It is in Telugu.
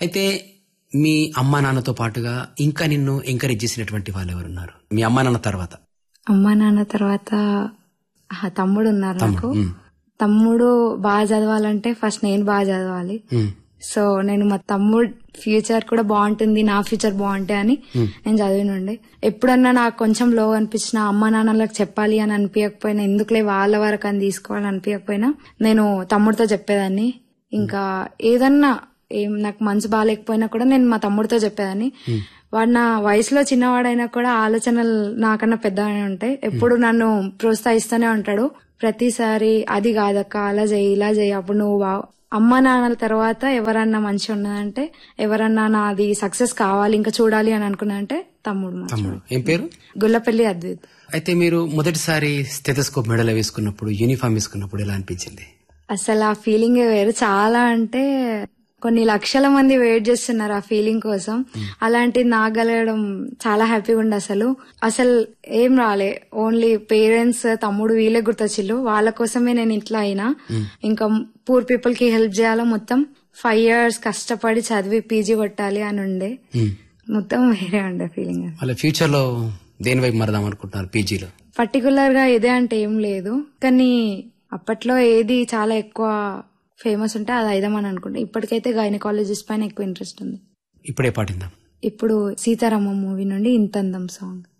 అయితే మీ అమ్మా నాన్నతో పాటుగా ఇంకా నిన్ను ఎంకరేజ్ చేసినటువంటి వాళ్ళు ఎవరున్నారు మీ అమ్మా నాన్న తర్వాత అమ్మ నాన్న తర్వాత ఆ, తమ్ముడు ఉన్నారు నాకు ఉమ్, తమ్ముడు బాగా చదవాలంటే ఫస్ట్ నేను బాగా చదవాలి ఉమ్, సో నేను మా తమ్ముడు ఫ్యూచర్ కూడా బాగుంటుంది నా ఫ్యూచర్ బాగుంటాయి అని నేను చదివినుండే ఎప్పుడన్నా నాకు కొంచెం లో అనిపించిన అమ్మ నాన్నలకు చెప్పాలి అని అనిపించకపోయినా ఎందుకులే వాళ్ళ వరకు అని తీసుకోవాలని అనిపించకపోయినా నేను తమ్ముడితో చెప్పేదాన్ని ఇంకా ఏదన్నా ఏం నాకు మనసు బాగాలేకపోయినా కూడా నేను మా తమ్ముడితో చెప్పేదాన్ని వాడు నా వయసులో చిన్నవాడైనా కూడా ఆలోచనలు నాకన్నా పెద్దగానే ఉంటాయి ఎప్పుడు నన్ను ప్రోత్సహిస్తూనే ఉంటాడు ప్రతిసారి అది కాదక్క అలా చేయి ఇలా చేయి అప్పుడు నువ్వు బా- అమ్మ నాన్నల తర్వాత ఎవరన్నా మంచి ఉన్నదంటే ఎవరన్నా నాది సక్సెస్ కావాలి ఇంకా చూడాలి అని అనుకున్నానంటే తమ్ముడు మాత్రం. తమ్ముడు ఏం పేరు గుల్లపల్లి అద్వైత్ అయితే మీరు మొదటిసారి స్టెథోస్కోప్ మెడలో వేసుకున్నప్పుడు యూనిఫామ్ వేసుకున్నప్పుడు ఎలా అనిపించింది అసలు ఆ ఫీలింగ్ వేరు చాలా అంటే కొన్ని లక్షల మంది వెయిట్ చేస్తున్నారు ఆ ఫీలింగ్ కోసం అలాంటిది నాగలగడం చాలా హ్యాపీగా ఉండే అసలు అసలు ఏం రాలే ఓన్లీ పేరెంట్స్ తమ్ముడు వీళ్ళే గుర్తొచ్చిల్లు వాళ్ళ కోసమే నేను ఇట్లా అయినా ఇంకా పూర్ పీపుల్ కి హెల్ప్ చేయాలో మొత్తం ఫైవ్ ఇయర్స్ కష్టపడి చదివి పీజీ కొట్టాలి అని ఉండే ఉమ్. మొత్తం వేరే ఉండే ఫీలింగ్ వాళ్ళ ఫ్యూచర్ లో దేని వైపు మరదాం అనుకుంటున్నారు పీజీలో పర్టికులర్ గా ఇదే అంటే ఏం లేదు కానీ అప్పట్లో ఏది చాలా ఎక్కువ ఫేమస్ ఉంటే అది అయిదామని అనుకుంటా ఇప్పటికైతే గైనకాలజిస్ట్ పైన ఎక్కువ ఇంట్రెస్ట్ ఉంది ఇప్పుడే పాటిందాం ఇప్పుడు సీతారామ మూవీ నుండి ఇంతందం సాంగ్